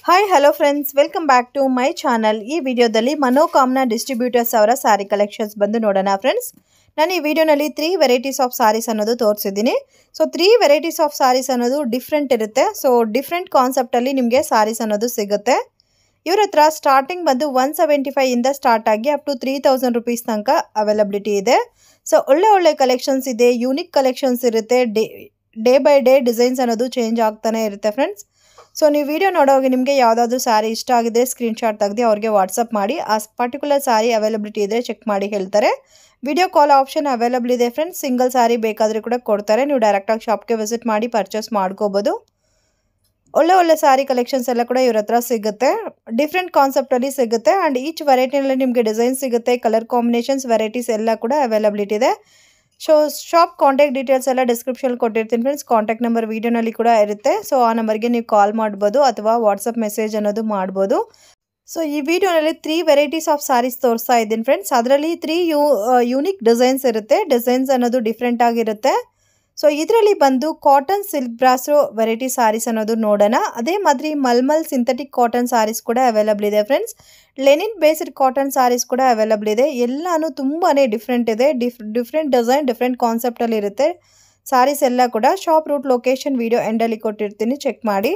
Hi hello friends welcome back to my channel ಈ ವಿಡಿಯೋದಲ್ಲಿ ಮನೋಕಾಮ್ನ distributors ಅವರ ಸ್ಯಾರಿ ಕಲೆಕ್ಷನ್ಸ್ ಬಂದು ನೋಡೋಣ ಫ್ರೆಂಡ್ಸ್ ನಾನು ಈ ವಿಡಿಯೋನಲ್ಲಿ ತ್ರೀ ವೆರೈಟೀಸ್ ಆಫ್ ಸಾರೀಸ್ ಅನ್ನೋದು ತೋರಿಸಿದ್ದೀನಿ so three varieties of saris ಅನ್ನೋದು ಡಿಫ್ರೆಂಟ್ ಇರುತ್ತೆ ಸೊ ಡಿಫ್ರೆಂಟ್ ಕಾನ್ಸೆಪ್ಟಲ್ಲಿ ನಿಮಗೆ ಸಾರೀಸ್ ಅನ್ನೋದು ಸಿಗುತ್ತೆ ಇವ್ರ ಹತ್ರ ಸ್ಟಾರ್ಟಿಂಗ್ ಬಂದು ಒನ್ ಸೆವೆಂಟಿ ಫೈವಿಂದ ಸ್ಟಾರ್ಟ್ ಆಗಿ up to three thousand rupees ತನಕ ಅವೈಲಬಿಲಿಟಿ ಇದೆ ಸೊ ಒಳ್ಳೆ ಒಳ್ಳೆ ಕಲೆಕ್ಷನ್ಸ್ ಇದೆ ಯೂನಿಕ್ ಕಲೆಕ್ಷನ್ಸ್ ಇರುತ್ತೆ day day by day designs ಅನ್ನೋದು ಚೇಂಜ್ ಆಗ್ತಾನೆ ಇರುತ್ತೆ ಫ್ರೆಂಡ್ಸ್ ಸೊ ನೀವು ವಿಡಿಯೋ ನೋಡೋವಾಗ ನಿಮಗೆ ಯಾವುದಾದ್ರೂ ಸ್ಯಾರಿ ಇಷ್ಟ ಆಗಿದ್ರೆ ಸ್ಕ್ರೀನ್ಶಾಟ್ ತೆಗೆದು ಅವ್ರಿಗೆ ವಾಟ್ಸಪ್ ಮಾಡಿ ಆ ಪರ್ಟಿಕ್ಯುಲರ್ ಸ್ಯಾರಿ ಅವೈಲಬಿಲಿಟಿ ಇದ್ದರೆ ಚೆಕ್ ಮಾಡಿ ಹೇಳ್ತಾರೆ ವಿಡಿಯೋ ಕಾಲ್ ಆಪ್ಷನ್ ಅವೈಲಬಲ್ ಇದೆ ಫ್ರೆಂಡ್ಸ್ ಸಿಂಗಲ್ ಸ್ಯಾರಿ ಬೇಕಾದರೆ ಕೂಡ ಕೊಡ್ತಾರೆ ನೀವು ಡೈರೆಕ್ಟಾಗಿ ಶಾಪ್ಗೆ ವಿಸಿಟ್ ಮಾಡಿ ಪರ್ಚೇಸ್ ಮಾಡ್ಕೋಬೋದು ಒಳ್ಳೆ ಒಳ್ಳೆ ಸ್ಯಾರಿ ಕಲೆಕ್ಷನ್ಸ್ ಎಲ್ಲ ಕೂಡ ಇವ್ರ ಹತ್ರ ಸಿಗುತ್ತೆ ಡಿಫ್ರೆಂಟ್ ಕಾನ್ಸೆಪ್ಟಲ್ಲಿ ಸಿಗುತ್ತೆ ಆ್ಯಂಡ್ ಈಚ್ ವೆರೈಟಿನಲ್ಲಿ ನಿಮಗೆ ಡಿಸೈನ್ ಸಿಗುತ್ತೆ ಕಲರ್ ಕಾಂಬಿನೇಷನ್ಸ್ ವೆರೈಟೀಸ್ ಎಲ್ಲ ಕೂಡ ಅವೈಲಬಿಲಿಟಿ ಇದೆ ಸೊ ಶಾಪ್ ಕಾಂಟ್ಯಾಕ್ಟ್ ಡೀಟೇಲ್ಸ್ ಎಲ್ಲ ಡಿಸ್ಕ್ರಿಪ್ಷನ್ ಕೊಟ್ಟಿರ್ತೀನಿ ಫ್ರೆಂಡ್ಸ್ ಕಾಂಟ್ಯಾಕ್ಟ್ ನಂಬರ್ ವೀಡಿಯೋನಲ್ಲಿ ಕೂಡ ಇರುತ್ತೆ ಸೊ ಆ ನಂಬರ್ಗೆ ನೀವು ಕಾಲ್ ಮಾಡ್ಬೋದು ಅಥವಾ ವಾಟ್ಸಪ್ ಮೆಸೇಜ್ ಅನ್ನೋದು ಮಾಡ್ಬೋದು ಸೊ ಈ ವಿಡಿಯೋನಲ್ಲಿ ತ್ರೀ ವೆರೈಟೀಸ್ ಆಫ್ ಸ್ಯಾರೀಸ್ ತೋರಿಸ್ತಾ ಇದ್ದೀನಿ ಫ್ರೆಂಡ್ಸ್ ಅದರಲ್ಲಿ ತ್ರೀ ಯೂ ಯೂನಿಕ್ ಡಿಸೈನ್ಸ್ ಇರುತ್ತೆ ಡಿಸೈನ್ಸ್ ಅನ್ನೋದು ಡಿಫ್ರೆಂಟ್ ಆಗಿರುತ್ತೆ ಸೊ ಇದರಲ್ಲಿ ಬಂದು cotton silk brasso variety saris ಅನ್ನೋದು ನೋಡೋಣ ಅದೇ ಮಾದರಿ ಮಲ್ಮಲ್ ಸಿಂಥೆಟಿಕ್ ಕಾಟನ್ ಸ್ಯಾರೀಸ್ ಕೂಡ ಅವೈಲಬಲ್ ಇದೆ friends linen based cotton saris ಕೂಡ ಅವೈಲಬಲ್ ಇದೆ ಎಲ್ಲಾನು ತುಂಬಾ ಡಿಫ್ರೆಂಟ್ ಇದೆ ಡಿಫ್ ಡಿಫ್ರೆಂಟ್ ಡಿಸೈನ್ ಡಿಫ್ರೆಂಟ್ ಕಾನ್ಸೆಪ್ಟಲ್ಲಿ ಇರುತ್ತೆ ಸ್ಯಾರೀಸ್ ಎಲ್ಲ ಕೂಡ ಶಾಪ್ ರೂಟ್ ಲೊಕೇಶನ್ ವಿಡಿಯೋ ಎಂಡಲ್ಲಿ ಕೊಟ್ಟಿರ್ತೀನಿ ಚೆಕ್ ಮಾಡಿ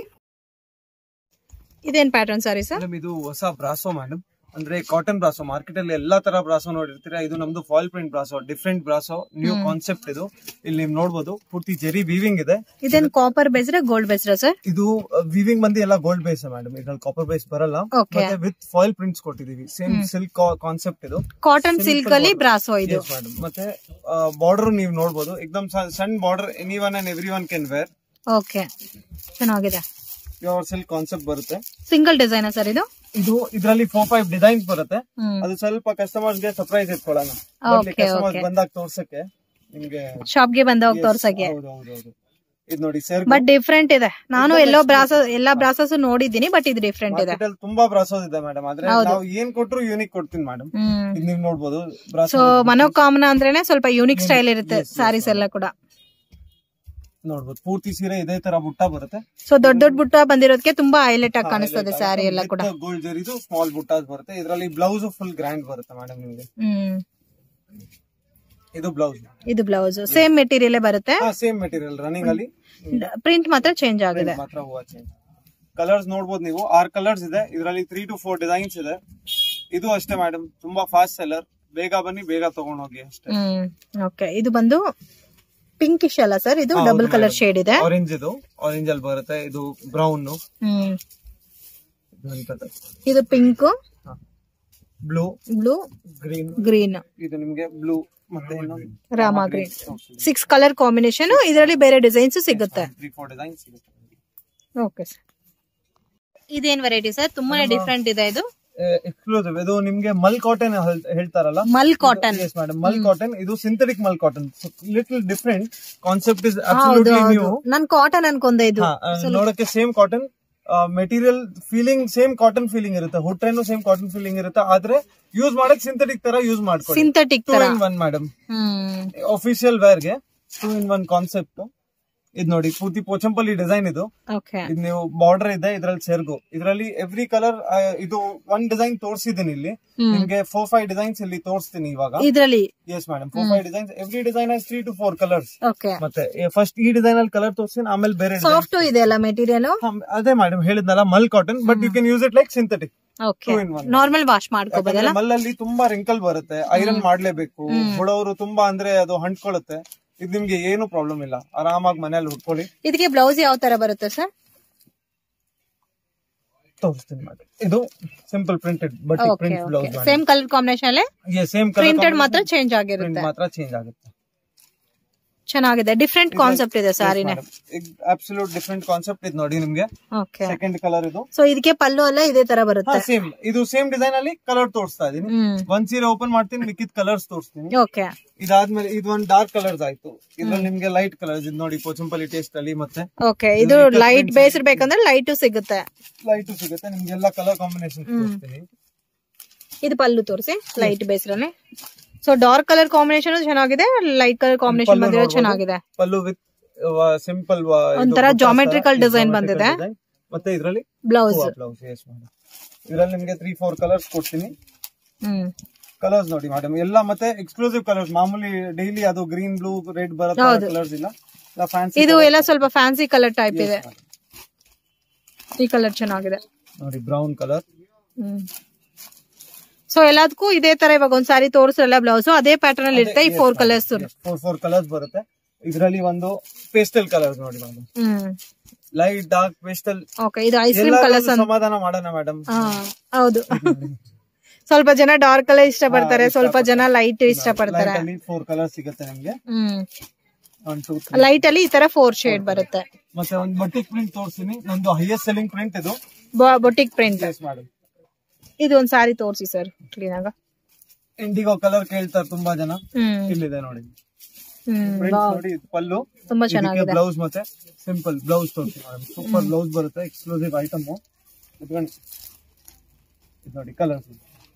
ಇದೇನು ಪ್ಯಾಟರ್ನ್ ಸ್ಯಾರೀಸ್ ಮೇಡಮ್ ಇದು ಹೊಸ ಬ್ರಾಸೋ ಮೇಡಮ್ ಅಂದ್ರೆ ಕಾಟನ್ ಬ್ರಾಸೋ ಮಾರ್ಕೆಟ್ ಅಲ್ಲಿ ಎಲ್ಲಾ ತರ ಬ್ರಾಸೋ ನೋಡಿರ್ತೀರಾ ಇದು ನಮ್ದು fall print brasso different brasso new concept ಇದು ಇಲ್ಲಿ ನೀವು ನೋಡಬಹುದು ಪೂರ್ತಿ ಜೆರಿ ವೀವಿಂಗ್ ಇದೆ ಇದೇನು ಕಾಪರ್ ಬೇಸ್ರೆ ಗೋಲ್ಡ್ ಬೇಸ್ರಾ ಸರ್ ಇದು ವೀವಿಂಗ್ ಬಂದು ಎಲ್ಲ ಗೋಲ್ಡ್ ಬೇಸ್ ಮೇಡಮ್ ಇದ್ರಲ್ಲಿ ಕಾಪರ್ ಬೇಸ್ ಬರಲ್ಲ Okay. ಮತ್ತೆ ವಿತ್ ಫಾಯಿಲ್ ಪ್ರಿಂಟ್ಸ್ ಕೊಟ್ಟಿದೀವಿ ಸೇಮ್ ಸಿಲ್ಕ್ ಕಾನ್ಸೆಪ್ಟ್ ಇದು ಕಾಟನ್ ಸಿಲ್ಕ್ ಅಲ್ಲಿ ಬ್ರಾಸೋ ಇದು Yes, madam. ಮತ್ತೆ ಬಾರ್ಡರ್ ನೀವು ನೋಡಬಹುದು ಎಕ್ದಮ್ ಸಣ್ಣ border any one and every one can wear okay ಚೆನ್ನಾಗಿದೆ ಪ್ಯೂರ್ ಸಿಲ್ಕ್ ಕಾನ್ಸೆಪ್ಟ್ ಬರುತ್ತೆ ಸಿಂಗಲ್ ಡಿಸೈನಾ ಸರ್ ಇದು ಇದು ಇದರಲ್ಲಿ ಫೋರ್ ಫೈವ್ ಡಿಸೈನ್ಸ್ ಬರುತ್ತೆ ಹ್ಮ್ ಅದು ಸ್ವಲ್ಪ ಕಸ್ಟಮರ್ಸ್ ಗೆ ಸರ್ಪ್ರೈಸ್ ಇಟ್ಕೊಳ್ಳೋಣ Okay, ಕಸ್ಟಮರ್ಸ್ okay. ಬಂದಾಗ ತೋರ್ಸಕ್ಕೆ ನಿಮ್ಗೆ ಶಾಪ್ಗೆ ಬಂದವಾಗ ತೋರ್ಸಕ್ಕೆ ಹೌದು ಹೌದು ಹೌದು ಇದು ನೋಡಿ ಸರ್ ಬಟ್ ಡಿಫ್ರೆಂಟ್ ಇದೆ ನಾನು ಎಲ್ಲೋ ಬ್ರಾಸ ಎಲ್ಲಾ ಬ್ರಾಸಸ್ ನೋಡಿದ್ದೀನಿ ಬಟ್ ಇದು ಡಿಫ್ರೆಂಟ್ ಇದೆ ಮಾರ್ಕೆಟ್ ಅಲ್ಲಿ ತುಂಬಾ ಬ್ರಾಸೋಸ್ ಇದೆ ಮೇಡಮ್ ಆದ್ರೆ ನಾವು ಏನ್ ಕೊಟ್ರು ಯೂನಿಕ್ ಕೊಡ್ತೀನಿ ಮೇಡಮ್ ಹ್ಮ್ ಇದು ನೀವು ನೋಡ್ಬೋದು ಬ್ರಾಸೋ ಸೊ ಮನೋಕಾಮನ ಅಂದ್ರೇನೆ ಸ್ವಲ್ಪ ಯೂನಿಕ್ ಸ್ಟೈಲ್ ಇರುತ್ತೆ ಸ್ಯಾರೀಸ್ ಎಲ್ಲ ಕೂಡ ನೋಡ್ಬೋದು ಪೂರ್ತಿ ಸೀರೆ ಇದೇ ತರ ಬುಟ್ಟ ಬರುತ್ತೆ ಸೊ ದೊಡ್ಡ ದೊಡ್ಡ ಬುಟ್ಟ ಬಂದಿರೋದಕ್ಕೆ ತುಂಬಾ ಹೈಲೈಟ್ ಆಗಿ ಕಾಣಿಸ್ತದೆ ಸ್ಯಾರಿ ಎಲ್ಲ ಕೂಡ ಗೋಲ್ಡ್ ಜರಿದು ಸ್ಮಾಲ್ ಬುಟ್ಟಾಸ್ ಬರುತ್ತೆ ಇದರಲ್ಲಿ ಬ್ಲೌಸ್ ಫುಲ್ ಗ್ರ್ಯಾಂಡ್ ಬರುತ್ತೆ ಮೇಡಮ್ ನಿಮ್ಗೆ ಹ್ಮ್ ಇದು ಬ್ಲೌಸ್ ಇದು ಬ್ಲೌಸ್ ಸೇಮ್ ಮೆಟೀರಿಯಲ್ ಬರುತ್ತೆ ಹಾ ಸೇಮ್ ಮೆಟೀರಿಯಲ್ ರನ್ನಿಂಗ್ ಅಲ್ಲಿ ಪ್ರಿಂಟ್ ಮಾತ್ರ ಚೇಂಜ್ ಆಗಿದೆ ಮಾತ್ರ ಹೂವ ಚೇಂಜ್ ಕಲರ್ಸ್ ನೋಡ್ಬೋದು ನೀವು ಆರ್ ಕಲರ್ಸ್ ಇದೆ ಇದರಲ್ಲಿ ತ್ರೀ ಟು ಫೋರ್ ಡಿಸೈನ್ಸ್ ಇದೆ ಇದು ಅಷ್ಟೇ ಮೇಡಮ್ ತುಂಬಾ ಫಾಸ್ಟ್ ಸೆಲ್ಲರ್ ಬೇಗ ಬನ್ನಿ ಬೇಗ ತಗೊಂಡ್ ಹೋಗಿ ಅಷ್ಟೇ ಹ್ಮ್ ಓಕೆ ಇದು ಬಂದು ಪಿಂಕಿಶ್ ಅಲ್ಲ ಸರ್ ಇದು ಹೌದು ಡಬಲ್ ಕಲರ್ madam. ಶೇಡ್ ಇದೆ ಆರೆಂಜ್ ಇದು ಆರೆಂಜ್ ಅಲ್ಲಿ ಬರುತ್ತೆ ಇದು ಬ್ರೌನ್ ಹ್ಮ್ ಇದು pink blue blue green green ಇದು ನಿಮ್ಗೆ ಬ್ಲೂ ಮತ್ತೆ rama green six colour combination ಇದರಲ್ಲಿ ಬೇರೆ ಡಿಸೈನ್ಸ್ ಸಿಗುತ್ತೆ ತ್ರೀ ಫೋರ್ ಡಿಸೈನ್ಸ್ ಸಿಗುತ್ತೆ ಓಕೆ ಸರ್ ಇದೇನ್ ವೆರೈಟಿ ಸರ್ ತುಂಬಾನೇ ಡಿಫ್ರೆಂಟ್ ಇದೆ ಇದು ಎಕ್ಸ್ಕ್ಲೂಸಿವ್ ಇದು ನಿಮ್ಗೆ ಮಲ್ ಕಾಟನ್ ಹೇಳ್ತಾರಲ್ಲ mul cotton yes madam mul cotton ಇದು synthetic mul cotton little different concept is ಹೌದು ಅಬ್ಸಲ್ಯೂಟ್ಲಿ ನ್ಯೂ ಹೌದು ನನ್ ಕಾಟನ್ ಅನ್ಕೊಂಡೆ ಇದು ನೋಡಕ್ಕೆ same cotton material feeling same cotton feeling ಇರುತ್ತೆ ಹುಟ್ರೇನು ಸೇಮ್ ಕಾಟನ್ ಫೀಲಿಂಗ್ ಇರುತ್ತೆ ಆದ್ರೆ ಯೂಸ್ ಮಾಡಕ್ ಸಿಂಥೆಟಿಕ್ ತರ ಯೂಸ್ ಮಾಡ್ಕೊಳ್ಳಿ ಸಿಂಥೆಟಿಕ್ ಟೂ ತರ in one madam hmm official wear ಗೆ ಟೂ ಇನ್ ಒನ್ ಕಾನ್ಸೆಪ್ಟ್ ಇದು ನೋಡಿ ಪೂರ್ತಿ ಪೋಚಂಪಲ್ಲಿ ಡಿಸೈನ್ ಇದು ಓಕೆ ಇದು ನೀವು ಬಾರ್ಡರ್ ಇದೆ ಇದ್ರಲ್ಲಿ ಸೆರ್ಗು ಇದರಲ್ಲಿ ಎವ್ರಿ ಕಲರ್ ಇದು ಒನ್ ಡಿಸೈನ್ ತೋರಿಸಿದ್ದೀನಿ ಇಲ್ಲಿ ನಿಮ್ಗೆ ಫೋರ್ ಫೈವ್ ಡಿಸೈನ್ಸ್ ಇಲ್ಲಿ ತೋರಿಸ್ತೀನಿ ಇವಾಗ ಇದ್ರಲ್ಲಿ yes madam four five designs every design has three to four colours okay ಮತ್ತೆ ಫಸ್ಟ್ ಈ ಡಿಸೈನ್ ಅಲ್ಲಿ ಕಲರ್ ತೋರಿಸ್ತೀನಿ ಆಮೇಲೆ ಬೇರೆ design. ಸಾಫ್ಟ್ ಇದೆ ಅಲ್ಲ ಮೆಟೀರಿಯಲ್ ಹಾ, ಅದೇ ಮೇಡಮ್ ಹೇಳಿದ್ನಲ್ಲ mul cotton but you can use it like synthetic okay Two in one. Normal wash ಮಾಡ್ಕೋಬೋದಲ್ಲ ಮಲ್ಲಲ್ಲಿ ತುಂಬಾ ರಿಂಕಲ್ ಬರುತ್ತೆ ಐರನ್ ಮಾಡ್ಲೇಬೇಕು ಹುಡೋರು ತುಂಬಾ ಅಂದ್ರೆ ಅದು ಹಂಟ್ಕೊಳ್ಳುತ್ತೆ ಇದು ನಿಮ್ಗೆ ಏನು ಪ್ರಾಬ್ಲಮ್ ಇಲ್ಲ ಆರಾಮಾಗಿ ಮನೇಲಿ ಹುಡ್ಕೊಳ್ಳಿ ಇದಕ್ಕೆ ಬ್ಲೌಸ್ ಯಾವ ತರ ಬರುತ್ತೆ ಸರ್ ತೋರಿಸ್ತೀನಿ ಮಾಡಿ ಇದು simple printed but okay print blouse same colour combination ಅಲ್ಲೇ ಸೇಮ್ ಪ್ರಿಂಟೆಡ್ ಮಾತ್ರ ಚೇಂಜ್ ಆಗಿರುತ್ತೆ ಪ್ರಿಂಟ್ ಮಾತ್ರ ಚೇಂಜ್ ಆಗುತ್ತೆ ಚೆನ್ನಾಗಿದೆ ಡಿಫ್ರೆಂಟ್ ಕಾನ್ಸೆಪ್ಟ್ ಇದೆ ಸಾರಿನೇ ಅಬ್ಸಲ್ಯೂಟ್ ಡಿಫ್ರೆಂಟ್ ಕಾನ್ಸೆಪ್ಟ್ ಇದು ನೋಡಿ ನಿಮ್ಗೆ ಓಕೆ ಸೆಕೆಂಡ್ ಕಲರ್ ಇದು ಸೊ ಇದಕ್ಕೆ ಪಲ್ಲು ಎಲ್ಲ ಇದೇ ತರ ಹಾ ಬರುತ್ತೆ ಸೇಮ್ ಇದು ಸೇಮ್ ಡಿಸೈನ್ ಅಲ್ಲಿ ಕಲರ್ ತೋರಿಸ್ತಾ ಇದೀನಿ ಹ್ಮ್ ಒಂದ್ ಸೀರೆ ಓಪನ್ ಮಾಡ್ತೀನಿ ಮಿಕ್ಕಿದ ಕಲರ್ಸ್ ತೋರಿಸ್ತೀನಿ ಓಕೆ ಇದಾದ್ಮೇಲೆ ಇದು ಒಂದು ಡಾರ್ಕ್ ಕಲರ್ಸ್ ಆಯ್ತು ಇದ್ರಲ್ಲಿ ನಿಮ್ಗೆ ಲೈಟ್ ಕಲರ್ಸ್ ಇದು ನೋಡಿ ಪೋಚಂಪಲ್ಲಿ ಟೇಸ್ಟ್ ಅಲ್ಲಿ ಮತ್ತೆ ಓಕೆ ಇದು ಲೈಟ್ ಬೇಸ್ ಇರ್ಬೇಕಂದ್ರೆ ಲೈಟ್ ಸಿಗುತ್ತೆ ಲೈಟ್ ಸಿಗುತ್ತೆ ನಿಮ್ಗೆಲ್ಲ ಕಲರ್ ಕಾಂಬಿನೇಷನ್ ತೋರಿಸ್ತೀನಿ ಇದು ಪಲ್ಲು ತೋರಿಸಿ ಲೈಟ್ ಬೇಸ್ರಲ್ಲೇ ಸೊ ಡಾರ್ಕ್ ಕಲರ್ ಕಾಂಬಿನೇಷನ್ ಚೆನ್ನಾಗಿದೆ ಲೈಟ್ ಕಲರ್ ಕಾಂಬಿನೇಷನ್ ಬಂದಿರೋ ಚೆನ್ನಾಗಿದೆ ಪಲ್ಲು ವಿತ್ ಸಿಂಪಲ್ ಒಂಥರ geometrical design ಬಂದಿದೆ. ಮತ್ತೆ ಇದರಲ್ಲಿ ಬ್ಲೌಸ್ ಬ್ಲೌಸ್ ಎಸ್ ಮೇಡಮ್ ಇದರಲ್ಲಿ ನಿಮ್ಗೆ ತ್ರೀ ಫೋರ್ ಕಲರ್ಸ್ ಕೊಡ್ತೀನಿ ಹ್ಮ್ ಕಲರ್ಸ್ ನೋಡಿ ಮೇಡಮ್ ಎಲ್ಲ ಮತ್ತೆ ಎಕ್ಸ್ಕ್ಲೂಸಿವ್ ಕಲರ್ಸ್ ಮಾಮೂಲಿ ಡೈಲಿ ಅದು ಗ್ರೀನ್ ಬ್ಲೂ ರೆಡ್ ಬರೋ ಹೌದು. ಕಲರ್ಸ್ ಇಲ್ಲ ಫ್ಯಾನ್ಸಿ ಇದು ಎಲ್ಲ ಸ್ವಲ್ಪ ಫ್ಯಾನ್ಸಿ ಕಲರ್ ಟೈಪ್ ಇದೆ ಈ ಕಲರ್ ಚೆನ್ನಾಗಿದೆ ನೋಡಿ ಬ್ರೌನ್ ಕಲರ್ ಹ್ಮ್ ಸೊ ಎಲ್ಲದಕ್ಕೂ ಇದೇ ತರ ಇವಾಗ ಒಂದ್ ಸಾರಿ ತೋರಿಸ್ರಲ್ಲ ಬ್ಲೌಸ್ ಅದೇ ಪ್ಯಾಟರ್ನ್ ಅಲ್ಲಿ ಇರುತ್ತೆ ಈ four colours four four colours ಬರುತ್ತೆ ಇದರಲ್ಲಿ ಒಂದು ಪೇಸ್ಟಲ್ ಕಲರ್ಸ್ ನೋಡಿ madam hmm light dark pastel okay ಇದು ಐಸ್ ಕ್ರೀಮ್ ಕಲರ್ಸ್ ಅಂತ ಸಮಾಧಾನ ಮಾಡೋಣ ಮೇಡಮ್ ಹಾ ಹೌದು ಸ್ವಲ್ಪ ಜನ ಡಾರ್ಕ್ ಕಲರ್ ಇಷ್ಟ ಪಡ್ತಾರೆ ಸ್ವಲ್ಪ ಜನ ಲೈಟ್ ಇಷ್ಟ ಪಡ್ತಾರೆ ಅಲ್ಲಿ ಫೋರ್ ಕಲರ್ ಸಿಗುತ್ತೆ ನಿಮ್ಗೆ ಹ್ಮ್ ಒನ್ ಟೂ ಲೈಟ್ ಅಲ್ಲಿ ಈ ತರ ಫೋರ್ ಶೇಡ್ ಬರುತ್ತೆ ಮತ್ತೆ ಒಂದು ಬಟಿಕ್ ಪ್ರಿಂಟ್ ತೋರಿಸ್ತೀನಿ ನಂದು ಹೈಯೆಸ್ಟ್ ಸೆಲ್ಲಿಂಗ್ ಪ್ರಿಂಟ್ ಇದು ಬೊಟಿಕ್ ಪ್ರಿಂಟ್ ಎಸ್ ಮೇಡಮ್ ಇದು ಒಂದ್ ಸಾರಿ ತೋರಿಸಿ ಸರ್ ಕ್ಲೀನ್ ಆಗ ಇಂಡಿಗೋ ಕಲರ್ ಕೇಳ್ತಾರೆ ತುಂಬಾ ಜನ ಹ್ಮ್ ಇಲ್ಲಿದೆ ನೋಡಿ ಹ್ಮ್ ಪ್ರಿಂಟ್ ನೋಡಿ ಇದು ಪಲ್ಲು ತುಂಬಾ ಚೆನ್ನಾಗಿದೆ ಬ್ಲೌಸ್ ಮತ್ತೆ ಸಿಂಪಲ್ ಬ್ಲೌಸ್ ತೋರಿಸಿ ಮೇಡಮ್ ಸೂಪರ್ ಬ್ಲೌಸ್ ಬರುತ್ತೆ ಎಕ್ಸ್ಕ್ಲೂಸಿವ್ ಐಟಮ್ ಇದು ನೋಡಿ ಕಲರ್ಸ್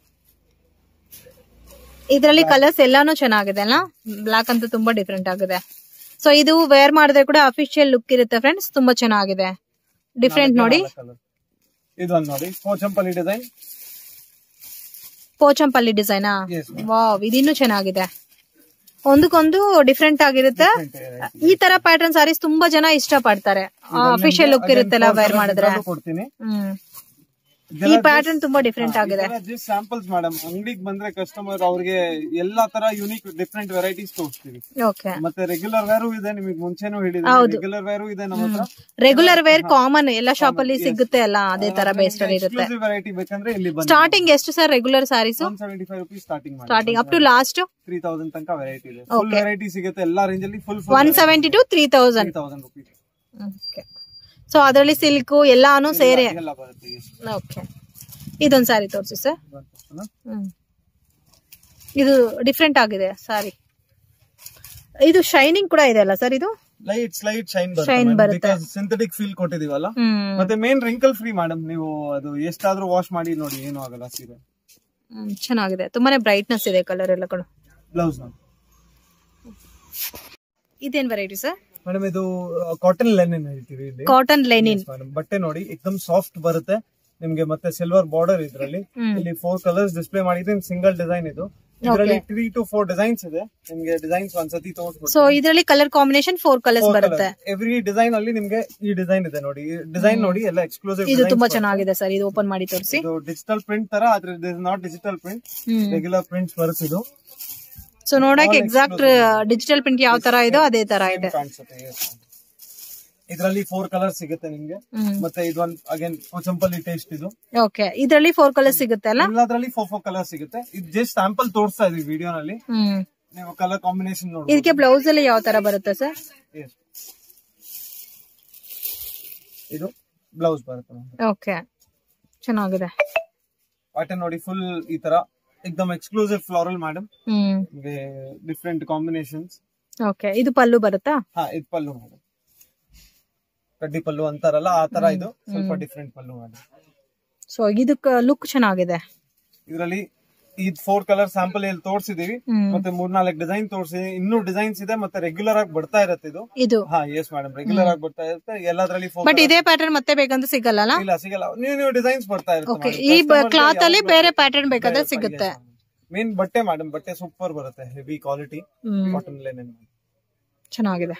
ಇದ್ರಲ್ಲಿ ಕಲರ್ಸ್ ಎಲ್ಲಾನು ಚೆನ್ನಾಗಿದೆ ಅಲ್ಲ ಬ್ಲಾಕ್ ಅಂತೂ ತುಂಬಾ ಡಿಫ್ರೆಂಟ್ ಆಗಿದೆ ಸೊ ಇದು ವೇರ್ ಮಾಡಿದ್ರೆ ಕೂಡ ಅಫಿಷಿಯಲ್ ಲುಕ್ ಇರುತ್ತೆ ಫ್ರೆಂಡ್ಸ್ ತುಂಬಾ ಚೆನ್ನಾಗಿದೆ ಡಿಫ್ರೆಂಟ್ ನೋಡಿ ಕಲರ್ ಇದೊಂದು ನೋಡಿ ಪೋಚಂಪಲ್ಲಿ ಡಿಸೈನ್ ಪೋಚಂಪಲ್ಲಿ ಡಿಸೈನಾ ಎಸ್ ವಾವ್ ಇದಿನ್ನೂ ಚೆನ್ನಾಗಿದೆ ಒಂದಕ್ಕೊಂದು ಡಿಫ್ರೆಂಟ್ ಆಗಿರುತ್ತೆ ಈ ತರ ಪ್ಯಾಟರ್ನ್ ಸಾರೀಸ್ ತುಂಬಾ ಜನ ಇಷ್ಟ ಪಡ್ತಾರೆ ಅಫಿಷಿಯಲ್ ಲುಕ್ ಇರುತ್ತಲ್ಲ ವೇರ್ ಮಾಡಿದ್ರೆ ಕೊಡ್ತೀನಿ ಹ್ಮ್ ಈ ಪ್ಯಾಟರ್ನ್ ತುಂಬಾ ಡಿಫ್ರೆಂಟ್ ಆಗಿದೆ ಸ್ಯಾಂಪಲ್ಸ್ ಮೇಡಮ್ ಅಂಗಡಿಗೆ ಬಂದ್ರೆ ಕಸ್ಟಮರ್ ಅವ್ರಿಗೆ ಎಲ್ಲಾ ತರ ಯೂನಿಕ್ ಡಿಫ್ರೆಂಟ್ ವೆರೈಟೀಸ್ ತೋರಿಸ್ತೀವಿ ಓಕೆ ಮತ್ತೆ ರೆಗ್ಯುಲರ್ ವೇರು ಇದೆ ನಿಮಗೆ ಮುಂಚೆನೂ ಹೇಳಿದ್ರೆ ರೆಗ್ಯುಲರ್ ವೇರು ಇದೆ ನಮ್ಮ ಹತ್ರ ರೆಗ್ಯುಲರ್ ವೇರ್ ಕಾಮನ್ ಎಲ್ಲ ಶಾಪ್ ಅಲ್ಲಿ ಸಿಗುತ್ತೆ ಅಲ್ಲ ಅದೇ ತರ ಬೇಸ್ಡ್ ಅಲ್ಲಿ ಇರುತ್ತೆ ಎಕ್ಸ್ಕ್ಲೂಸಿವ್ ವೆರೈಟಿ ಬೇಕಂದ್ರೆ ಇಲ್ಲಿ ಬಂದು ಸ್ಟಾರ್ಟಿಂಗ್ ಎಷ್ಟು sir regular saris one seventy five rupees starting ಮಾಡಿ starting up to last three thousand ತನಕ ವೆರೈಟಿ ಇದೆ ಫುಲ್ ವೆರೈಟಿ ಸಿಗುತ್ತೆ ಎಲ್ಲಾ ರೇಂಜ್ ಅಲ್ಲಿ full full one seventy two three thousand three thousand rupees so ಅದರಲ್ಲಿ ಸಿಲ್ಕ್ ಎಲ್ಲಾನು ಸೇರಿ ಎಲ್ಲ ಬರುತ್ತೆ yes. ಓಕೆ ಇದೊಂದ್ ಸಾರಿ ತೋರಿಸಿ ಸರ್ ಇದೊಂದು ತೋರ್ಸೋಣ? ಹ್ಮ್ ಇದು ಡಿಫ್ರೆಂಟ್ ಆಗಿದೆ ಸಾರಿ ಇದು ಶೈನಿಂಗ್ ಕೂಡ ಇದೆ ಅಲ್ಲ ಸರ್ ಇದು ಲೈಟ್ ಸ್ಲೈಟ್ ಶೈನ್ Shine ಬರುತ್ತೆ ಬರುತ್ತೆ. ಬಿಕಾಸ್ ಸಿಂಥೆಟಿಕ್ ಫೀಲ್ ಕೊಟ್ಟಿದೀವಲ್ಲ ಹ್ಮ್ ಮತ್ತೆ ಮೇನ್ ರಿಂಕಲ್ ಫ್ರೀ ಮೇಡಮ್ ನೀವು ಅದು ಎಷ್ಟಾದ್ರೂ ವಾಶ್ ಮಾಡಿ ನೋಡಿ ಏನು ಆಗಲ್ಲ ಸೀರೆ ಹ್ಮ್, ಚೆನ್ನಾಗಿದೆ ತುಂಬಾನೇ ಬ್ರೈಟ್ನೆಸ್ ಇದೆ ಕಲರ್ ಎಲ್ಲ ಕೂಡ ಬ್ಲೌಸ್ ನೋಡಿ ಇದೇನ್ ವೆರೈಟಿ ಸರ್ ಮೇಡಮ್ ಇದು ಕಾಟನ್ ಲೆನಿನ್ ಹೇಳ್ತೀವಿ ಇಲ್ಲಿ ಕಾಟನ್ ಲೆನಿನ್ ಮೇಡಮ್ ಬಟ್ಟೆ ನೋಡಿ ಎಕ್ದಮ್ ಸಾಫ್ಟ್ ಬರುತ್ತೆ ನಿಮ್ಗೆ ಮತ್ತೆ ಸಿಲ್ವರ್ ಬಾರ್ಡರ್ ಇದ್ರಲ್ಲಿ ಹ್ಮ್. ಇಲ್ಲಿ ಫೋರ್ ಕಲರ್ಸ್ ಡಿಸ್ಪ್ಲೇ ಮಾಡಿದ್ದೀನಿ ಸಿಂಗಲ್ ಡಿಸೈನ್ ಇದು ಇದರಲ್ಲಿ ತ್ರೀ ಟು ಫೋರ್ ಡಿಸೈನ್ಸ್ ಇದೆ ನಿಮ್ಗೆ ಡಿಸೈನ್ಸ್ ಒಂದ್ಸತಿ ತೋರಿಸ್ಬಿಟ್ಟು ಸೊ ಇದರಲ್ಲಿ ಕಲರ್ ಕಾಂಬಿನೇಷನ್ ಫೋರ್ ಕಲರ್ಸ್ ಬರುತ್ತೆ ಎವ್ರಿ ಡಿಸೈನ್ ಅಲ್ಲಿ ನಿಮ್ಗೆ ಈ ಡಿಸೈನ್ ಇದೆ ನೋಡಿ ಡಿಸೈನ್ ನೋಡಿ ಎಲ್ಲ ಎಕ್ಸ್ಕ್ಲೂಸಿವ್ ಇದು ತುಂಬಾ ಚೆನ್ನಾಗಿದೆ ಸರ್ ಇದು ಓಪನ್ ಮಾಡಿ ತೋರಿಸಿ ಇದು ಡಿಜಿಟಲ್ ಪ್ರಿಂಟ್ ತರ ಆದ್ರೆ is not digital print hmm regular prints ಬರುತ್ತೆ ಇದು ಸೊ ನೋಡಕ್ಕೆ ಎಕ್ಸಾಕ್ಟ್ ಡಿಜಿಟಲ್ ಪ್ರಿಂಟ್ ಯಾವ ತರ ಇದೋ ಅದೇ ತರ ಇದೆ ಕಾಣಿಸುತ್ತೆ ಇದರಲ್ಲಿ ಫೋರ್ ಕಲರ್ ಸಿಗುತ್ತೆ ನಿಮ್ಗೆ ಹ್ಮ್ ಮತ್ತೆ ಇದೊಂದು ಅಗೇನ್ ಚಂಪಲ್ಲಿ ಟೇಸ್ಟ್ ಇದು ಓಕೆ ಇದರಲ್ಲಿ ಫೋರ್ ಕಲರ್ಸ್ ಸಿಗುತ್ತೆ ಅಲ್ಲ ಎಲ್ಲದ್ರಲ್ಲಿ ಫೋರ್ ಫೋರ್ ಕಲರ್ ಸಿಗುತ್ತೆ ಇದು ಜಸ್ಟ್ ಸ್ಯಾಂಪಲ್ ತೋರಿಸ್ತಾ ಇದೀವಿ ವಿಡಿಯೋನಲ್ಲಿ ಹ್ಮ್ ನೀವು ಕಲರ್ ಕಾಂಬಿನೇಷನ್ ನೋಡಿ ಇದಕ್ಕೆ ಬ್ಲೌಸ್ ಅಲ್ಲಿ ಯಾವ ತರ ಬರುತ್ತೆ ಸರ್ ಇದು ಬ್ಲೌಸ್ ಬರುತ್ತೆ ಓಕೆ ಚೆನ್ನಾಗಿದೆ ಪ್ಯಾಟರ್ನ್ ನೋಡಿ ಫುಲ್ ಈ ತರ ಎಕ್ದಮ್ ಎಕ್ಸ್ಕ್ಲೂಸಿವ್ ಫ್ಲೋರಲ್ ಮೇಡಮ್ ಹ್ಮ್ ನಿಮಗೆ ಡಿಫ್ರೆಂಟ್ ಕಾಂಬಿನೇಷನ್ಸ್ ಓಕೆ ಇದು ಪಲ್ಲು ಬರುತ್ತಾ ಹಾ ಇದು ಪಲ್ಲು ಮೇಡಮ್ ಕಡ್ಡಿ ಪಲ್ಲು ಅಂತಾರಲ್ಲ ಆ ತರ ಇದು ಸ್ವಲ್ಪ ಡಿಫ್ರೆಂಟ್ ಪಲ್ಲು ಮೇಡಮ್ ಸೊ ಇದಕ್ಕೆ ಲುಕ್ ಚೆನ್ನಾಗಿದೆ ಇದರಲ್ಲಿ ಈ ಫೋರ್ ಕಲರ್ ಸ್ಯಾಂಪಲ್ ಇಲ್ಲಿ ತೋರಿಸಿದೀವಿ ಹ್ಮ್ ಮತ್ತೆ ಮೂರ್ನಾಲ್ಕು ಡಿಸೈನ್ ತೋರಿಸಿ ಇನ್ನೂ ಡಿಸೈನ್ಸ್ ಇದೆ ಮತ್ತೆ ರೆಗ್ಯುಲರ್ ಆಗಿ ಬರ್ತಾ ಇರುತ್ತೆ ಇದು ಇದು ಹಾ ಎಸ್ ಮೇಡಮ್ ರೆಗ್ಯುಲರ್ ಆಗಿ ಬರ್ತಾ ಇರುತ್ತೆ ಎಲ್ಲದ್ರಲ್ಲಿ ಫೋರ್ ಬಟ್ ಇದೇ ಪ್ಯಾಟರ್ನ್ ಮತ್ತೆ ಬೇಕಂತ ಸಿಗಲ್ಲ ಇಲ್ಲ ಸಿಗಲ್ಲ ನೀವು ನೀವು ಡಿಸೈನ್ಸ್ ಬರ್ತಾ ಓಕೆ ಇರುತ್ತೆ ಈ ಕ್ಲಾತ್ ಅಲ್ಲಿ ಬೇರೆ ಪ್ಯಾಟರ್ನ್ ಬೇಕಾದ್ರೆ ಸಿಗುತ್ತೆ ಮೇನ್ ಬಟ್ಟೆ ಮೇಡಮ್ ಬಟ್ಟೆ ಸೂಪರ್ ಬರುತ್ತೆ heavy quality hmm cotton linen ಚೆನ್ನಾಗಿದೆ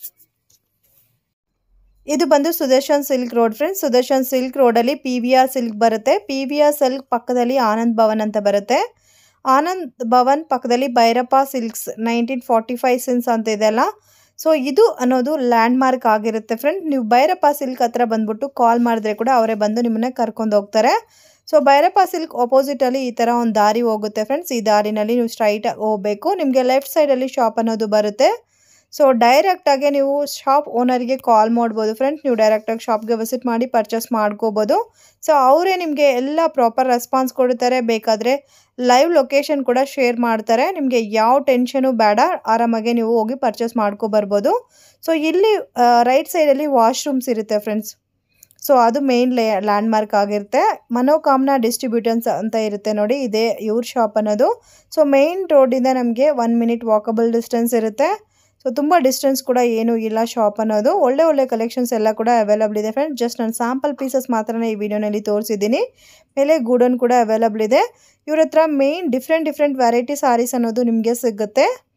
ಇದು ಬಂದು Sudarshan silk road friends Sudarshan silk ರೋಡಲ್ಲಿ ಪಿ ವಿ ಆರ್ ಸಿಲ್ಕ್ ಬರುತ್ತೆ ಪಿ ವಿ ಆರ್ ಸಿಲ್ಕ್ ಪಕ್ಕದಲ್ಲಿ ಆನಂದ್ ಭವನ್ ಅಂತ ಬರುತ್ತೆ ಆನಂದ್ ಭವನ್ ಪಕ್ಕದಲ್ಲಿ Bhairappa silks nineteen forty five since ಅಂತ ಇದೆಯಲ್ಲ ಸೊ ಇದು ಅನ್ನೋದು ಲ್ಯಾಂಡ್ ಮಾರ್ಕ್ ಆಗಿರುತ್ತೆ ಫ್ರೆಂಡ್ ನೀವು ಭೈರಪ್ಪ ಸಿಲ್ಕ್ ಹತ್ರ ಬಂದ್ಬಿಟ್ಟು ಕಾಲ್ ಮಾಡಿದ್ರೆ ಕೂಡ ಅವರೇ ಬಂದು ನಿಮ್ಮನ್ನೇ ಕರ್ಕೊಂಡು ಹೋಗ್ತಾರೆ ಸೊ ಭೈರಪ್ಪ ಸಿಲ್ಕ್ ಅಪೋಸಿಟಲ್ಲಿ ಈ ಥರ ಒಂದು ದಾರಿ ಹೋಗುತ್ತೆ ಫ್ರೆಂಡ್ಸ್ ಈ ದಾರಿನಲ್ಲಿ ನೀವು ಸ್ಟ್ರೈಟ್ ಹೋಗಬೇಕು ನಿಮಗೆ ಲೆಫ್ಟ್ ಸೈಡಲ್ಲಿ ಶಾಪ್ ಅನ್ನೋದು ಬರುತ್ತೆ ಸೊ ಡೈರೆಕ್ಟಾಗಿ ನೀವು ಶಾಪ್ ಓನರ್ಗೆ ಕಾಲ್ ಮಾಡ್ಬೋದು ಫ್ರೆಂಡ್ಸ್ ನೀವು ಡೈರೆಕ್ಟಾಗಿ ಶಾಪ್ಗೆ ವಿಸಿಟ್ ಮಾಡಿ ಪರ್ಚೇಸ್ ಮಾಡ್ಕೋಬೋದು ಸೊ ಅವರೇ ನಿಮಗೆ ಎಲ್ಲ ಪ್ರಾಪರ್ ರೆಸ್ಪಾನ್ಸ್ ಕೊಡ್ತಾರೆ ಬೇಕಾದರೆ ಲೈವ್ ಲೊಕೇಶನ್ ಕೂಡ ಶೇರ್ ಮಾಡ್ತಾರೆ ನಿಮಗೆ ಯಾವ ಟೆನ್ಷನು ಬೇಡ ಆರಾಮಾಗಿ ನೀವು ಹೋಗಿ ಪರ್ಚೇಸ್ ಮಾಡ್ಕೊಬರ್ಬೋದು ಸೊ ಇಲ್ಲಿ ರೈಟ್ ಸೈಡಲ್ಲಿ ವಾಶ್ರೂಮ್ಸ್ ಇರುತ್ತೆ ಫ್ರೆಂಡ್ಸ್ ಸೊ ಅದು ಮೇನ್ ಲೇ ಲ್ಯಾಂಡ್ ಮಾರ್ಕ್ ಆಗಿರುತ್ತೆ ಮನೋಕಾಮ್ನಾ ಡಿಸ್ಟ್ರಿಬ್ಯೂಟರ್ಸ್ ಅಂತ ಇರುತ್ತೆ ನೋಡಿ ಇದೇ ಇವ್ರ ಶಾಪ್ ಅನ್ನೋದು ಸೊ ಮೇನ್ ರೋಡಿಂದ ನಮಗೆ ಒನ್ ಮಿನಿಟ್ ವಾಕಬಲ್ ಡಿಸ್ಟೆನ್ಸ್ ಇರುತ್ತೆ ಸೊ ತುಂಬ ಡಿಸ್ಟೆನ್ಸ್ ಕೂಡ ಏನೂ ಇಲ್ಲ ಶಾಪ್ ಅನ್ನೋದು ಒಳ್ಳೆ ಒಳ್ಳೆ ಕಲೆಕ್ಷನ್ಸ್ ಎಲ್ಲ ಕೂಡ ಅವೈಲಬಲ್ ಇದೆ ಫ್ರೆಂಡ್ಸ್ ಜಸ್ಟ್ ನಾನು ಸ್ಯಾಂಪಲ್ ಪೀಸಸ್ ಮಾತ್ರ ಈ ವಿಡಿಯೋನಲ್ಲಿ ತೋರಿಸಿದ್ದೀನಿ ಮೇಲೆ ಗೂಡನ್ ಕೂಡ ಅವೈಲಬಲ್ ಇದೆ ಇವ್ರ ಹತ್ರ main different different variety saris ಅನ್ನೋದು ನಿಮಗೆ ಸಿಗುತ್ತೆ